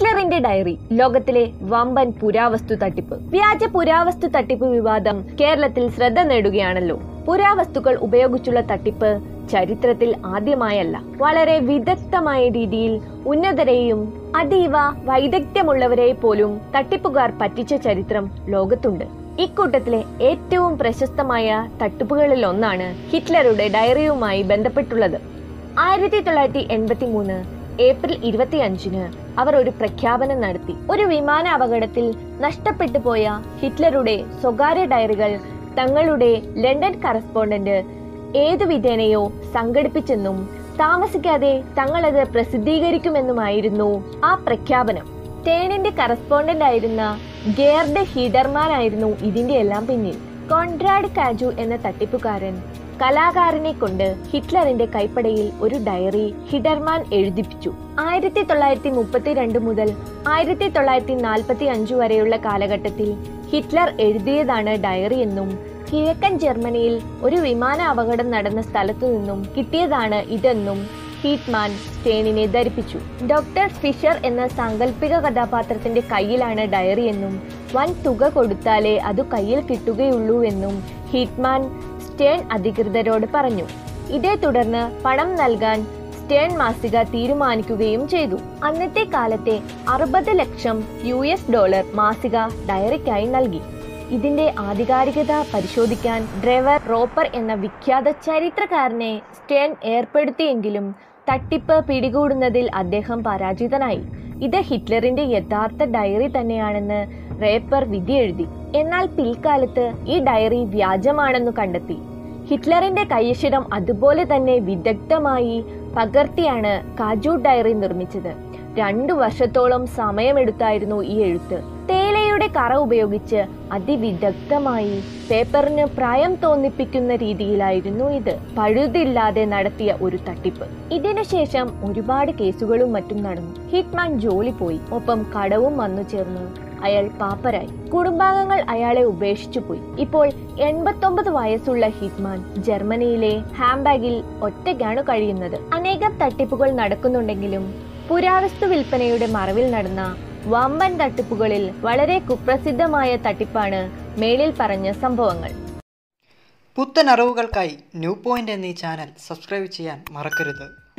ഹിറ്റ്ലറിന്റെ diary ലോകത്തിലെ വമ്പൻ പുരാവസ്തു തട്ടിപ്പ് വ്യാജ പുരാവസ്തു തട്ടിപ്പ് വിവാദം കേരളത്തിൽ ശ്രദ്ധ നേടുകയാണല്ലോ പുരാവസ്തുക്കൾ ഉപയോഗിച്ചുള്ള തട്ടിപ്പ് ചരിത്രത്തിൽ ആദ്യമായല്ല വളരെ വിദഗ്ധമായ രീതിയിൽ ഉന്നതരെയും അതീവ വൈദഗ്ധ്യമുള്ളവരെ പോലും തട്ടിപ്പുകാർ പറ്റിച്ച ചരിത്രം ലോകത്തുണ്ട് ഇക്കൂട്ടത്തിലെ ഏറ്റവും പ്രശസ്തമായ തട്ടിപ്പുകളിൽ ഒന്നാണ് ഹിറ്റ്ലറുടെ ഡയറിയുമായി ബന്ധപ്പെട്ടുള്ളത് ആയിരത്തി തൊള്ളായിരത്തി എൺപത്തി മൂന്ന് ഏപ്രിൽ ഇരുപത്തിയഞ്ചിന് അവർ ഒരു പ്രഖ്യാപനം നടത്തി ഒരു വിമാന അപകടത്തിൽ നഷ്ടപ്പെട്ടു പോയ ഹിറ്റ്ലറുടെ സ്വകാര്യ ഡയറികൾ തങ്ങളുടെ ലണ്ടൻ കറസ്പോണ്ടന്റ് ഏതു വിധേനയോ സംഘടിപ്പിച്ചെന്നും താമസിക്കാതെ തങ്ങളത് പ്രസിദ്ധീകരിക്കുമെന്നുമായിരുന്നു ആ പ്രഖ്യാപനം ടേണിന്റെ കറസ്പോണ്ടന്റ് ആയിരുന്ന ഗേർഡ് ഹിഡർമാൻ ആയിരുന്നു ഇതിന്റെ എല്ലാം പിന്നിൽ കോൺട്രാഡ് കാജു എന്ന തട്ടിപ്പുകാരൻ കലാകാരനെ കൊണ്ട് ഹിറ്റ്ലറിന്റെ കൈപ്പടയിൽ ഒരു ഡയറി ഹിഡർമാൻ എഴുതിപ്പിച്ചു ആയിരത്തി തൊള്ളായിരത്തി മുപ്പത്തിരണ്ട് മുതൽ ആയിരത്തി തൊള്ളായിരത്തി നാൽപ്പത്തി അഞ്ചു വരെയുള്ള കാലഘട്ടത്തിൽ ഹിറ്റ്ലർ എഴുതിയതാണ് ഡയറി എന്നും കിഴക്കൻ ജർമ്മനിയിൽ ഒരു വിമാന അപകടം നടന്ന സ്ഥലത്തു നിന്നും കിട്ടിയതാണ് ഇതെന്നും ഹീറ്റ്മാൻ സ്റ്റേണിനെ ധരിപ്പിച്ചു ഡോക്ടർ ഫിഷർ എന്ന സാങ്കല്പിക കഥാപാത്രത്തിന്റെ കയ്യിലാണ് ഡയറി എന്നും വൻ തുക കൊടുത്താലേ അത് കയ്യിൽ കിട്ടുകയുള്ളൂ എന്നും ഹീറ്റ്മാൻ സ്റ്റേൺ അധികൃതരോട് പറഞ്ഞു ഇതേ തുടർന്ന് പണം നൽകാൻ സ്റ്റേൺ മാസിക തീരുമാനിക്കുകയും ചെയ്തു അന്നത്തെ കാലത്തെ അറുപത് ലക്ഷം യു എസ് ഡോളർ മാസിക ഡയറിക്കായി നൽകി ഇതിന്റെ ആധികാരികത പരിശോധിക്കാൻ ഡ്രൈവർ റോപ്പർ എന്ന വിഖ്യാത ചരിത്രകാരനെ സ്റ്റേൺ ഏർപ്പെടുത്തിയെങ്കിലും തട്ടിപ്പ് പിടികൂടുന്നതിൽ അദ്ദേഹം പരാജിതനായി ഇത് ഹിറ്റ്ലറിന്റെ യഥാർത്ഥ ഡയറി തന്നെയാണെന്ന് റേപ്പർ വിധി എഴുതി എന്നാൽ പിൽക്കാലത്ത് ഈ ഡയറി വ്യാജമാണെന്നു കണ്ടെത്തി ഹിറ്റ്ലറിന്റെ കൈയക്ഷരം അതുപോലെ തന്നെ വിദഗ്ധമായി പകർത്തിയാണ് കാജു ഡയറി നിർമ്മിച്ചത് രണ്ടു വർഷത്തോളം സമയമെടുത്തായിരുന്നു ഈ എഴുത്ത് തേയിലയുടെ കറ ഉപയോഗിച്ച് അതിവിദഗ്ധമായി പേപ്പറിന് പ്രായം തോന്നിപ്പിക്കുന്ന രീതിയിലായിരുന്നു ഇത് പഴുതില്ലാതെ നടത്തിയ ഒരു തട്ടിപ്പ് ഇതിനുശേഷം ഒരുപാട് കേസുകളും മറ്റും നടന്നു ഹിറ്റ്മാൻ ജോലി പോയി ഒപ്പം കടവും വന്നു ചേർന്നു അയാൾ പാപ്പരായി കുടുംബാംഗങ്ങൾ അയാളെ ഉപേക്ഷിച്ചു പോയി ഇപ്പോൾ എൺപത്തൊമ്പത് വയസ്സുള്ള ഹിറ്റ്മാൻ ജർമ്മനിയിലെ ഹാംബാഗിൽ ഒറ്റയ്ക്കാണ് കഴിയുന്നത് അനേകം തട്ടിപ്പുകൾ നടക്കുന്നുണ്ടെങ്കിലും പുരാവസ്തു വിൽപ്പനയുടെ മറവിൽ നടന്ന വമ്പൻ തട്ടിപ്പുകളിൽ വളരെ കുപ്രസിദ്ധമായ തട്ടിപ്പാണ് മേളിൽ പറഞ്ഞ സംഭവങ്ങൾ പുത്തൻ അറിവുകൾക്കായി ന്യൂ പോയിന്റ് എന്നീ ചാനൽ സബ്സ്ക്രൈബ് ചെയ്യാൻ മറക്കരുത്